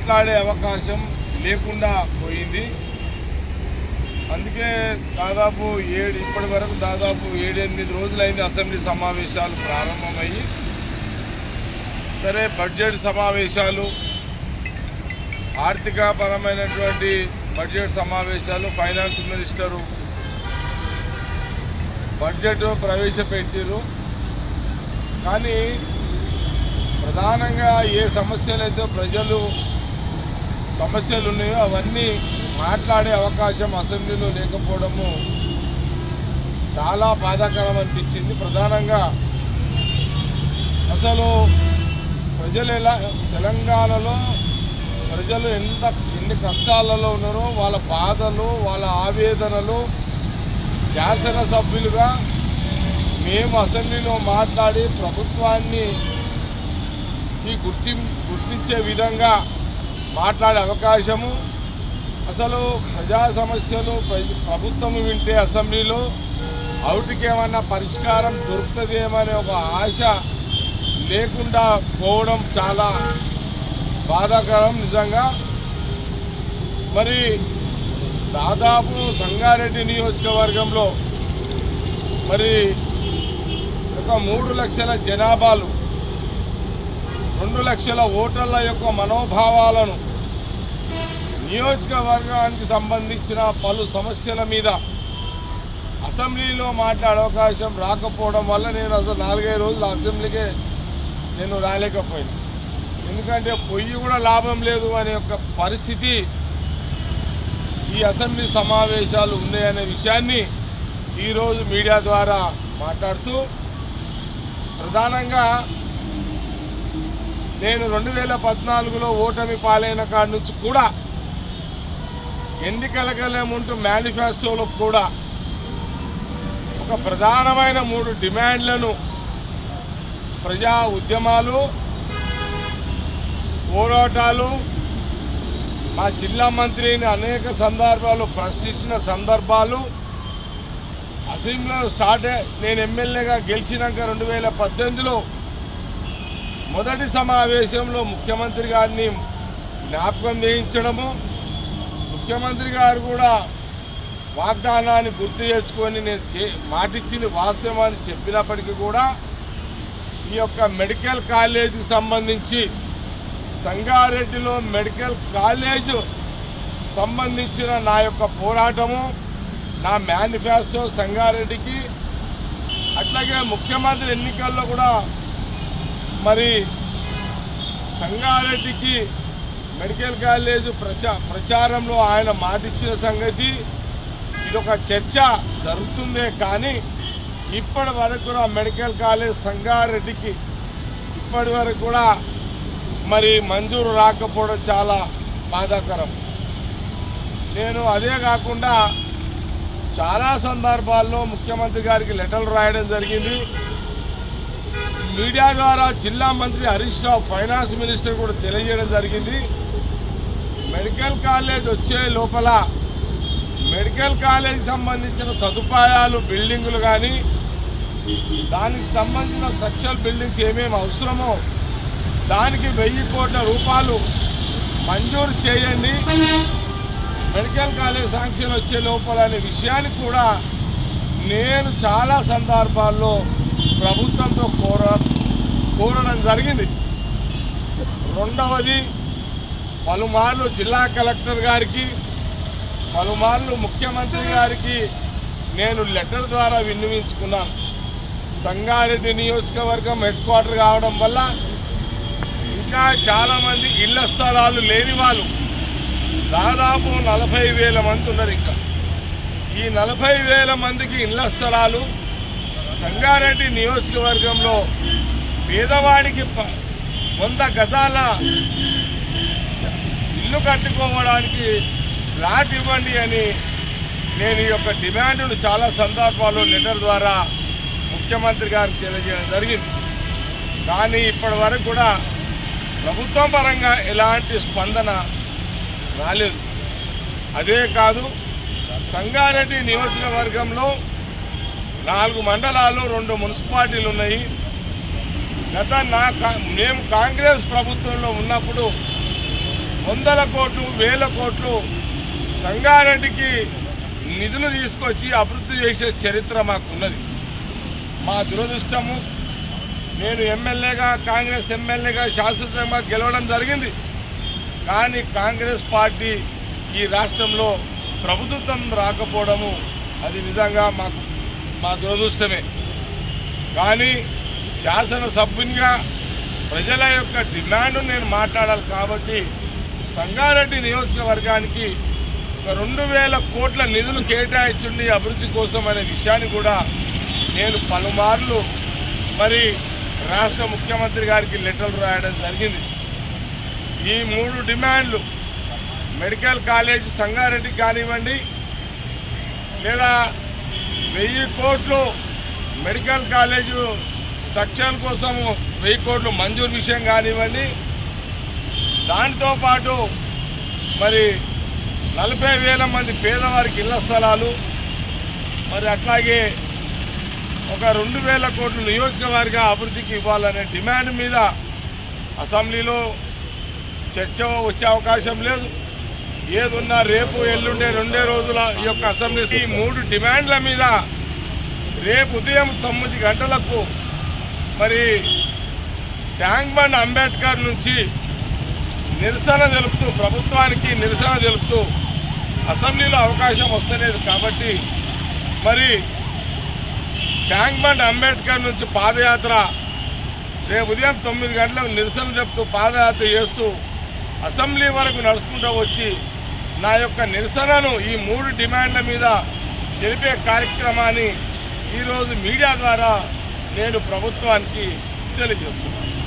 మాట్లాడే అవకాశం లేకుండా పోయింది అందుకే దాదాపు ఏడు ఇప్పటి వరకు దాదాపు ఏడెనిమిది రోజులైంది అసెంబ్లీ సమావేశాలు ప్రారంభమయ్యి సరే బడ్జెట్ సమావేశాలు ఆర్థికపరమైనటువంటి బడ్జెట్ సమావేశాలు ఫైనాన్స్ మినిస్టరు బడ్జెట్ ప్రవేశపెట్టారు కానీ ప్రధానంగా ఏ సమస్యలు అయితే ప్రజలు సమస్యలు ఉన్నాయో అవన్నీ మాట్లాడే అవకాశం అసెంబ్లీలో లేకపోవడము చాలా బాధాకరం అనిపించింది ప్రధానంగా అసలు ప్రజలు ఎలా తెలంగాణలో ప్రజలు ఎంత ఎన్ని కష్టాలలో ఉన్నారో వాళ్ళ బాధలు వాళ్ళ ఆవేదనలు శాసనసభ్యులుగా మేము అసెంబ్లీలో మాట్లాడి ప్రభుత్వాన్ని ఈ గుర్తి గుర్తించే విధంగా మాట్లాడే అవకాశము అసలు ప్రజా సమస్యలు ప్ర- ప్రభుత్వం వింటే అసెంబ్లీలో అవుటికి ఏమన్నా పరిష్కారం దొరుకుతుందేమనే ఒక ఆశ లేకుండా పోవడం చాలా బాధాకరం నిజంగా మరి దాదాపు సంగారెడ్డి నియోజకవర్గంలో మరి ఒక మూడు లక్షల జనాభాలు రెండు లక్షల ఓటర్ల యొక్క మనోభావాలను నియోజకవర్గానికి సంబంధించిన పలు సమస్యల మీద అసెంబ్లీలో మాట్లాడే అవకాశం రాకపోవడం వల్ల నేను అసలు నాలుగైదు రోజులు అసెంబ్లీకే నేను రాలేకపోయాను ఎందుకంటే పొయ్యి కూడా లాభం లేదు అనే ఒక పరిస్థితి ఈ అసెంబ్లీ సమావేశాలు ఉన్నాయనే విషయాన్ని ఈరోజు మీడియా ద్వారా మాట్లాడుతూ ప్రధానంగా నేను రెండు వేల పద్నాలుగులో ఓటమి పాలైన కాడి నుంచి కూడా ఎన్నికలకలేముంటూ మేనిఫెస్టోలో కూడా ఒక ప్రధానమైన మూడు డిమాండ్లను ప్రజా ఉద్యమాలు పోరాటాలు మా జిల్లా మంత్రిని అనేక సందర్భాలు ప్రశ్నించిన సందర్భాలు అసెంబ్లీలో స్టార్ట్ అయ్యి- నేను ఎమ్మెల్యేగా గెలిచినాక రెండు వేల పద్దెనిమిదిలో మొదటి సమావేశంలో ముఖ్యమంత్రి గారిని జ్ఞాపకం చేయించడము ముఖ్యమంత్రి గారు కూడా వాగ్దానాన్ని గుర్తు చేసుకొని నేను చే మాటిచ్చింది వాస్తవం అని చెప్పినప్పటికీ కూడా ఈ యొక్క మెడికల్ కాలేజీకి సంబంధించి సంగారెడ్డిలో మెడికల్ కాలేజ్ సంబంధించిన నా యొక్క పోరాటము నా మేనిఫెస్టో సంగారెడ్డికి అట్లాగే ముఖ్యమంత్రి ఎన్నికల్లో కూడా మరి సంగారెడ్డికి మెడికల్ కాలేజ్ ప్రచా ప్రచారంలో ఆయన మాటిచ్చిన సంగతి ఇదొక చర్చ జరుగుతుందే కానీ ఇప్పటి వరకు కూడా మెడికల్ కాలేజ్ సంగారెడ్డికి ఇప్పటి వరకు కూడా మరి మంజూరు రాకపోవడం చాలా బాధాకరం నేను అదే కాకుండా చాలా సందర్భాల్లో ముఖ్యమంత్రి గారికి లెటర్లు రాయడం జరిగింది మీడియా ద్వారా జిల్లా మంత్రి హరీష్ రావు ఫైనాన్స్ మినిస్టర్ కూడా తెలియజేయడం జరిగింది మెడికల్ కాలేజ్ వచ్చే లోపల మెడికల్ కాలేజ్ సంబంధించిన సదుపాయాలు బిల్డింగులు కానీ దానికి సంబంధించిన స్ట్రక్చర్ బిల్డింగ్స్ ఏమేమి అవసరమో దానికి వెయ్యి కోట్ల రూపాయలు మంజూరు చేయండి మెడికల్ కాలేజ్ శాంక్షన్ వచ్చే లోపల అనే విషయాన్ని కూడా నేను చాలా సందర్భాల్లో ప్రభుత్వంతో కోర కోరడం జరిగింది రెండవది పలుమార్లు జిల్లా కలెక్టర్ గారికి పలుమార్లు ముఖ్యమంత్రి గారికి నేను లెటర్ ద్వారా విన్నవించుకున్నాను సంగారెడ్డి నియోజకవర్గం హెడ్ క్వార్టర్ కావడం వల్ల ఇంకా చాలామంది ఇళ్ల స్థలాలు లేని వాళ్ళు దాదాపు నలభై వేల మంది ఉన్నారు ఇంకా ఈ నలభై వేల మందికి ఇళ్ల స్థలాలు సంగారెడ్డి నియోజకవర్గంలో పేదవాడికి ప- వంద గజాల ఇల్లు కట్టుకోవడానికి ఫ్లాట్ ఇవ్వండి అని నేను ఈ యొక్క డిమాండ్ను చాలా సందర్భాల్లో లెటర్ ద్వారా ముఖ్యమంత్రి గారికి తెలియజేయడం జరిగింది కానీ ఇప్పటి వరకు కూడా ప్రభుత్వం పరంగా ఎలాంటి స్పందన రాలేదు అదే కాదు సంగారెడ్డి నియోజకవర్గంలో నాలుగు మండలాలు రెండు మున్సిపాలిటీలు ఉన్నాయి గత నా కా- మేము కాంగ్రెస్ ప్రభుత్వంలో ఉన్నప్పుడు వందల కోట్లు వేల కోట్లు సంగారెడ్డికి నిధులు తీసుకొచ్చి అభివృద్ధి చేసే చరిత్ర మాకున్నది మా దురదృష్టము నేను ఎమ్మెల్యేగా కాంగ్రెస్ ఎమ్మెల్యేగా శాసనసభ గెలవడం జరిగింది కానీ కాంగ్రెస్ పార్టీ ఈ రాష్ట్రంలో ప్రభుత్వం రాకపోవడము అది నిజంగా మాకు మా దురదృష్టమే కానీ శాసనసభ్యునిగా ప్రజల యొక్క డిమాండ్ నేను మాట్లాడాలి కాబట్టి సంగారెడ్డి నియోజకవర్గానికి ఒక రెండు వేల కోట్ల నిధులు కేటాయించండి అభివృద్ధి కోసం అనే విషయాన్ని కూడా నేను పలుమార్లు మరి రాష్ట్ర ముఖ్యమంత్రి గారికి లెటర్లు రాయడం జరిగింది ఈ మూడు డిమాండ్లు మెడికల్ కాలేజ్ సంగారెడ్డి కానివ్వండి లేదా వెయ్యి కోట్లు మెడికల్ కాలేజు స్ట్రక్చర్ కోసము వెయ్యి కోట్లు మంజూరు విషయం కానివ్వండి దాంతో పాటు మరి నలభై వేల మంది పేదవారికి ఇళ్ల స్థలాలు మరి అట్లాగే ఒక రెండు వేల కోట్ల నియోజకవర్గ అభివృద్ధికి ఇవ్వాలనే డిమాండ్ మీద అసెంబ్లీలో చర్చ వచ్చే అవకాశం లేదు ఏదున్నా రేపు ఎల్లుండే రెండే రోజుల ఈ యొక్క అసెంబ్లీ ఈ మూడు డిమాండ్ల మీద రేపు ఉదయం తొమ్మిది గంటలకు మరి ట్యాంక్ బండ్ అంబేద్కర్ నుంచి నిరసన తెలుపుతూ ప్రభుత్వానికి నిరసన తెలుపుతూ అసెంబ్లీలో అవకాశం వస్తలేదు కాబట్టి మరి ట్యాంక్ బండ్ అంబేద్కర్ నుంచి పాదయాత్ర రేపు ఉదయం తొమ్మిది గంటలకు నిరసన చెప్తూ పాదయాత్ర చేస్తూ అసెంబ్లీ వరకు నడుచుకుంటూ వచ్చి నా యొక్క నిరసనను ఈ మూడు డిమాండ్ల మీద తెలిపే కార్యక్రమాన్ని ఈరోజు మీడియా ద్వారా నేను ప్రభుత్వానికి తెలియజేస్తున్నాను